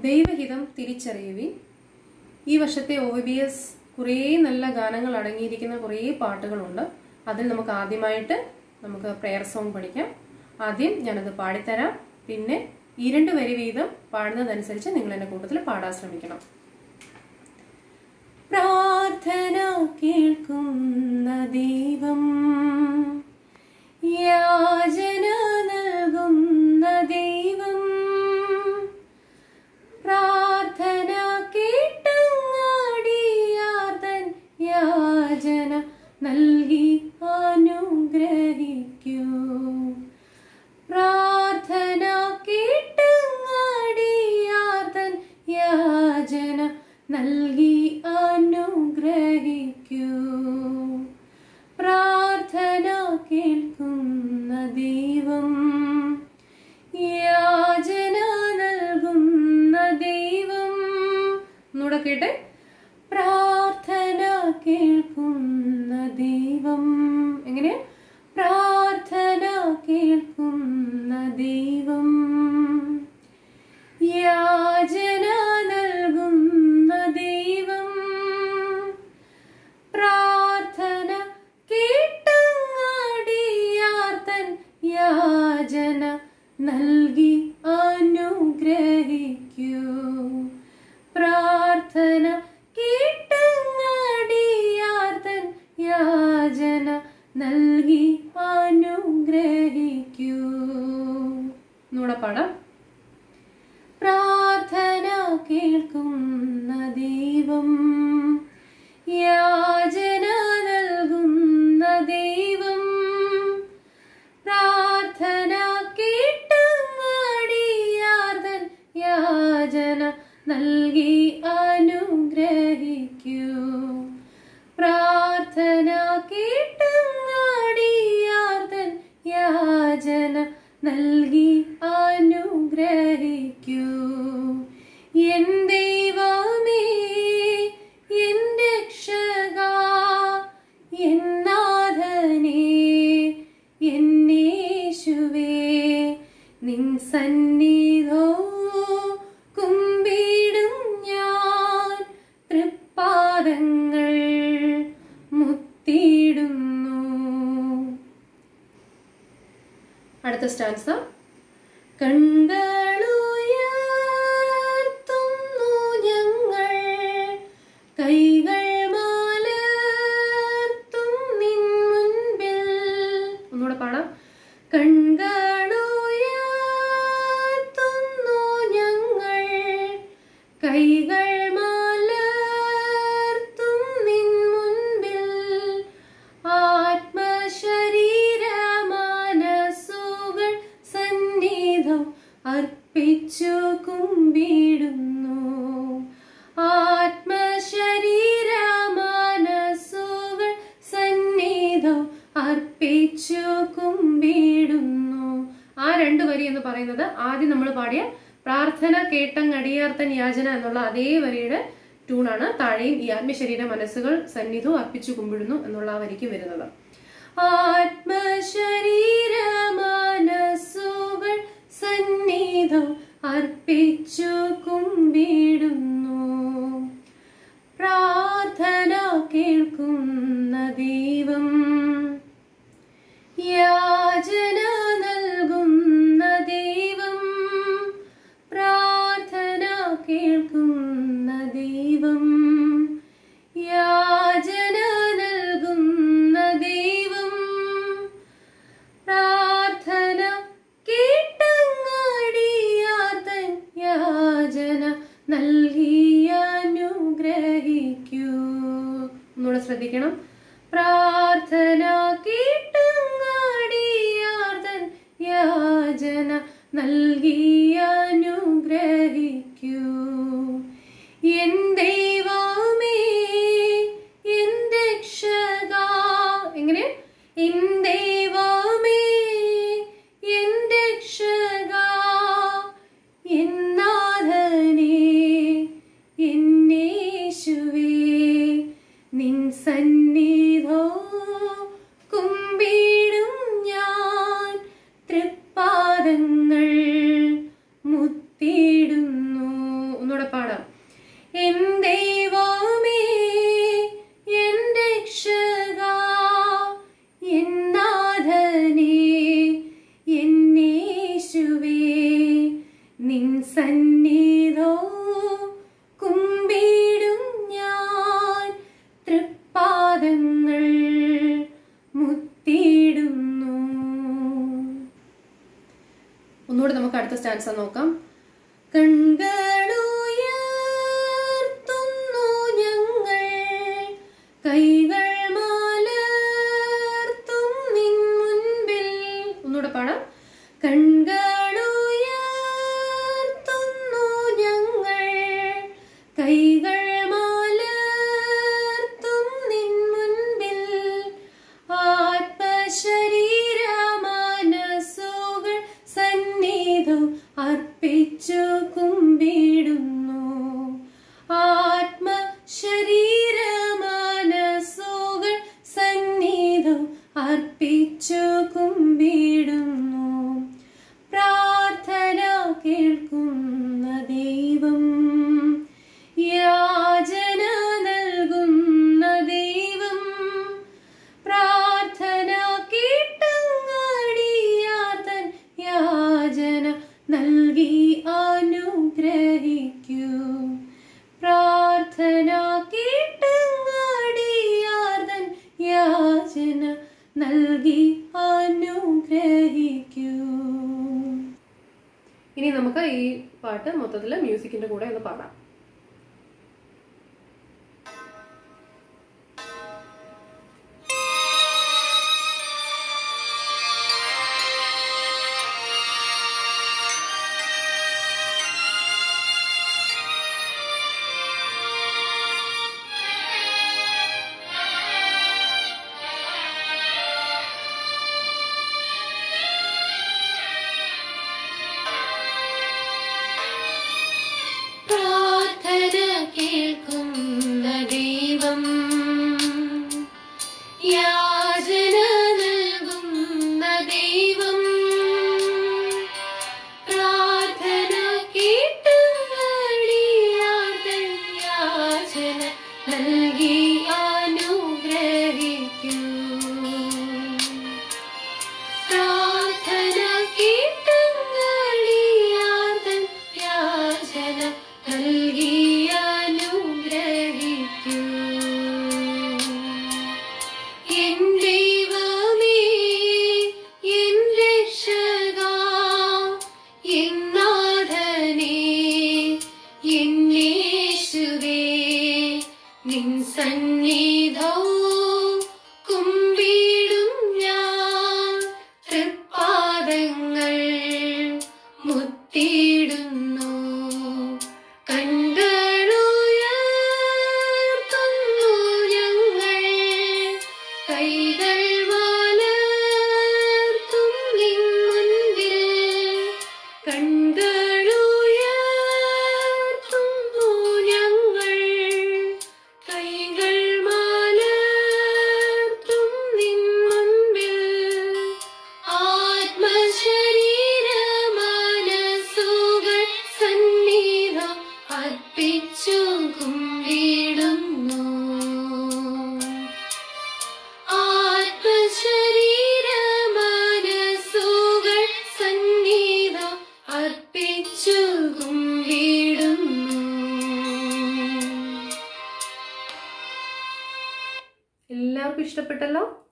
ദൈവഹിതം തിരിച്ചറിയുവിൻ ഈ വർഷത്തെ ഒ ബി എസ് കുറേ നല്ല ഗാനങ്ങൾ അടങ്ങിയിരിക്കുന്ന കുറേ പാട്ടുകളുണ്ട് അതിൽ നമുക്ക് ആദ്യമായിട്ട് നമുക്ക് പ്രെയർ സോങ് പഠിക്കാം ആദ്യം ഞാനത് പാടിത്തരാം പിന്നെ ഈ രണ്ട് വരി വീതം പാടുന്നതനുസരിച്ച് നിങ്ങൾ എന്റെ കൂട്ടത്തിൽ പാടാൻ ശ്രമിക്കണം പ്രാർത്ഥന കേൾക്കുന്ന ദൈവം യാചന നൽകുന്ന ദൈവം പ്രാർത്ഥന കേട്ടങ്ങാടിയാർത്തൻ യാചന നൽകി അനുഗ്രഹിക്കൂ പ്രാർത്ഥന കേട്ടങ്ങാടിയാർത്തൻ യാചന നൽകി അനുഗ്രഹിക്കൂ പ്രാർത്ഥന കേൾക്കുന്ന ദൈവം യാചന നൽകുന്ന ദൈവം ഒന്നുകൂടെ കേട്ടെ പ്രാർത്ഥന കേൾക്കുന്ന ദൈവം എങ്ങനെ പ്രാർത്ഥന കേൾക്കുന്ന ദൈവം യാചന നൽകുന്ന ദൈവം പ്രാർത്ഥന കേട്ടങ്ങാടിയാർത്തൻ യാചന നൽകി അനുഗ്രഹിക്കൂ പ്രാർത്ഥന കേട്ടങ്ങാടിയാർത്തൻ യാചന നൽകി അനുഗ്രഹിക്കൂ എന്നൂടെ പാടാം പ്രാർത്ഥന കേൾക്കുന്ന ദൈവം യാചന നൽകുന്ന ദൈവം പ്രാർത്ഥന കേട്ടങ്ങാടിയാർത്തൻ യാചന നൽകി അനുഗ്രഹിക്കൂ പ്രാർത്ഥന കേട്ടങ്ങാടിയാർത്തൻ യാചന നൽകി അനുഗ്രഹിക്കൂ എൻ ദൈവമേ എൻ രക്ഷക എൻ നാഥനേ എന്നേശുവേ നിൻ സന്നിധോ കുമ്പിടും ഞാൻ തൃപ്പാദങ്ങൾ മുത്തിയിടുന്നു അടുത്ത സ്റ്റാൻസ കണ്ണുയർത്തുന്നു ഞങ്ങൾ കൈകൾ മാലർത്തും നിൻ മുൻപിൽ ഒന്നുകൂടെ പാടാം കൺകളുയർത്തുന്നു ഞങ്ങൾ കൈകൾ മാലർത്തും നിൻ മുൻപിൽ ആത്മശരീരമാനസുകൾ സന്നിധം അർപ്പിച്ചു കുമ്പിടുന്നു ആത്മശരീരമാനസുകൾ സന്നിധം അർപ്പിച്ചു കുമ്പിടുന്നു ആ രണ്ട് വരി എന്ന് പറയുന്നത് ആദ്യം നമ്മൾ പാടിയ പ്രാർത്ഥന കേട്ടങ്ങടിയാർത്തൻ യാചന എന്നുള്ള അതേ വരിയുടെ ട്യൂണാണ് താഴെയും ഈ ആത്മശരീര മനസ്സുകൾ സന്നിധവും അർപ്പിച്ചു കുമ്പിടുന്നു എന്നുള്ള ആ വരിക്ക് വരുന്നത് ആത്മശരീര മനസ്സുകൾ സന്നിധം അർപ്പിച്ചു കുമ്പിടുന്നു പ്രാർത്ഥന കേൾക്കുന്ന ദൈവം യാചന നൽകുന്ന ദൈവം പ്രാർത്ഥന കേൾക്കുന്ന ദൈവം യാചന നൽകുന്ന ദൈവം പ്രാർത്ഥന കേട്ടങ്ങാടിയാർത്തൻ യാചന നൽകി അനുഗ്രഹിക്കൂ ഒന്നുകൂടെ ശ്രദ്ധിക്കണം പ്രാർത്ഥന കേട്ടങ്ങാടിയാർത്തൻ യാചന നൽകി അനുഗ്രഹിക്കൂ എൻ ദൈവമേ എൻ രക്ഷക എങ്ങനെ എൻ ദൈവമേ എൻ രക്ഷക എൻ നാഥനേ എന്നേശുവേ നിൻ സന്നിധോ കുമ്പിടും ഞാൻ തൃപ്പാദങ്ങൾ ഒന്നുകൂടി നമുക്ക് അടുത്ത സ്റ്റാൻസ് നോക്കാം കൺകളുയർത്തുന്നു ഞങ്ങൾ കൈകൾ മാലർത്തും നിൻ മുൻപിൽ ഒന്നുകൂടെ പാടാം കൺകളുയർത്തുന്നു ഞങ്ങൾ കൈകൾ മാലർത്തും നിൻ മുൻപിൽ ആത്മശരീര മനസ്സുകൾ സന്നിധം അർപ്പിച്ചു കുമ്പിടുന്നു ആത്മ ശരീര മനസ്സുകൾ സന്നിധം അർപ്പിച്ചു കുമ്പിടുന്നു പ്രാർത്ഥന കേൾക്കുന്ന ദൈവം യാചന നൽകുന്ന ദൈവം പ്രാർത്ഥന കേട്ടങ്ങടിയാതൻ യാചന നൽകി അനുഗ്രഹിക്കൂ പ്രാർത്ഥന കേട്ടങ്ങടിയാതൻ യാചന നൽകി അനുഗ്രഹിക്കൂ ഇനി നമുക്ക് ഈ പാട്ട് മൊത്തത്തിൽ മ്യൂസിക്കിന്റെ കൂടെ ഒന്ന് പാടാം പ്രാർത്ഥന കേൾക്കുന്ന ദൈവം യാചന നൽകുന്ന ദൈവം പ്രാർത്ഥന കേട്ടുകളിയാതൻ യാചന നൽകി അനുഗ്രഹിക്കൂ പ്രാർത്ഥന കേട്ടങ്ങളിയാതൻ യാചന നൽകി അനുഗ്രഹിക്കൂ എൻ ദൈവമേ എൻ രക്ഷകാ എൻ നാഥനേ എൻ യേശുവേ നിൻ സന്നിധവും കുമ്പിടും ഞാൻ തൃപ്പാദങ്ങൾ മുത്തിയിടുന്നു കണ്ടുയർത്തുന്നു ഞങ്ങൾ കൈകൾ വാലർത്തും നിൻ മുൻപിൽ കണ്ടുയർത്തുന്നു ഞങ്ങൾ കൈകൾ മാലർത്തും നിൻ മുൻപിൽ ആത്മശരീര മനസ്സുകൾ സന്നിധം അർപ്പിച്ചു കുമ്പിടുന്നു ആത്മശരീര മനസ്സുകൾ സന്നിധം അർപ്പിച്ചു കുമ്പിടുന്നു എല്ലാവർക്കും ഇഷ്ടപ്പെട്ടല്ലോ